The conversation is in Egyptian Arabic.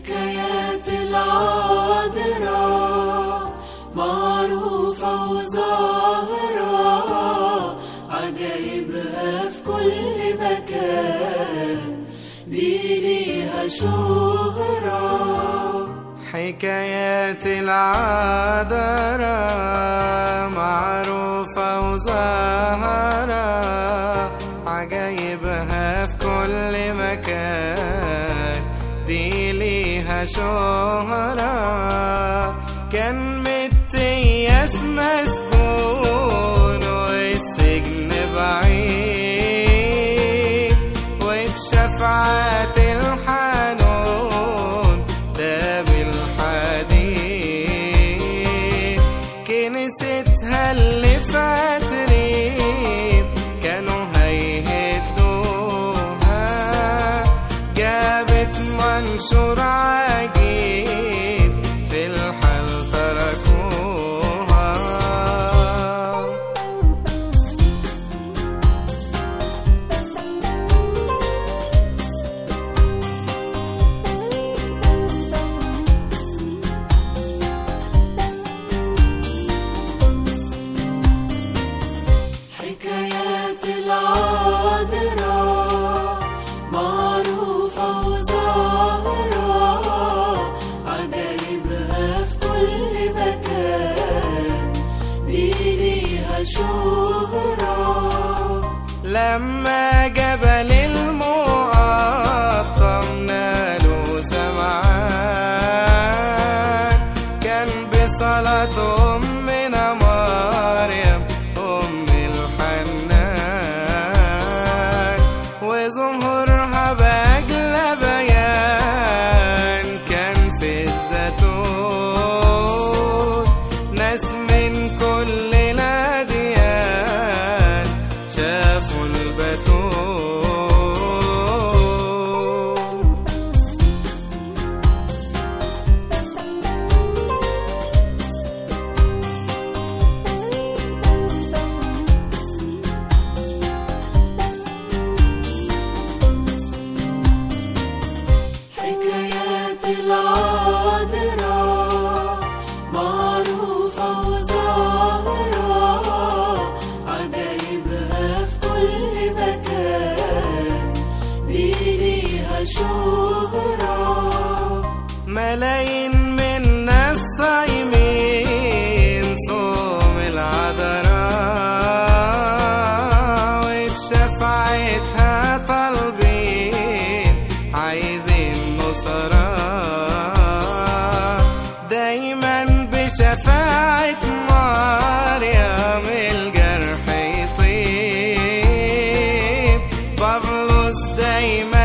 حكايات العذراء معروفة وظاهرة عجايبها في كل مكان دي ليها شهرة حكايات العذراء معروفة وظاهرة عجايبها في كل مكان دي ليها شهرة كان متياس مسجون والسجن بعيد وبشفعات الحنون ده بالحديد كنيستها اللي فاترين كانوا هيهدوها جابت منشور عجيب في الحال تركوها حكايات العذراء معروفة وظاهرة عجايبها في كل مكان دي ليها شهرة لما جبل المقطم نالوا سمعان كان بصلاة أمنا مريم أم الحنان وظهورها بأجلى بيان كان في الزيتون ناس من كل الأديان شافوا البتول حكايات العذراء معروفة وظاهرة عجايبها في كل مكان دي ليها شهرة ملايين من ناس صايمين صوم العذراء وبشفاعتها طالبين عايزين نصرة دايما بشفاعة مريم الجرح يطيب بابلوس دايما